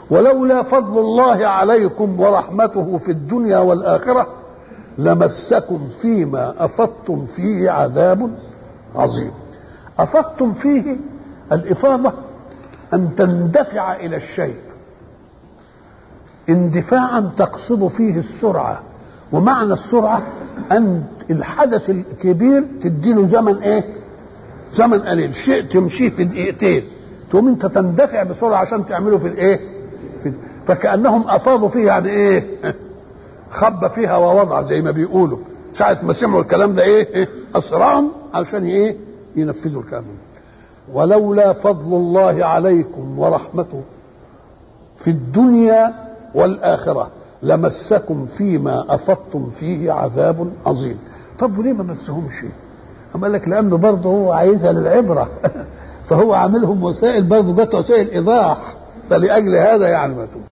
ولولا فضل الله عليكم ورحمته في الدنيا والآخرة لمسكم فيما أفضتم فيه عذاب عظيم أفضتم فيه الإفاضة أن تندفع إلى الشيء اندفاعا تقصد فيه السرعة ومعنى السرعة أن الحدث الكبير تديله زمن إيه؟ زمن قليل شيء تمشيه في دقيقتين تقوم أنت تندفع بسرعة عشان تعمله في الإيه؟ في فكأنهم أفاضوا فيه يعني إيه؟ خب فيها ووضع زي ما بيقولوا ساعة ما سمعوا الكلام ده إيه؟ إيه؟ أسرعهم علشان إيه؟ ينفذوا الكلام ولولا فضل الله عليكم ورحمته في الدنيا والآخرة لمسكم فيما أفضتم فيه عذاب عظيم طب وليه ما مسهمش أما قال لك لأنه برضه هو عايزها للعبرة فهو عاملهم وسائل برضه جت وسائل إيضاح فلأجل هذا يعني ما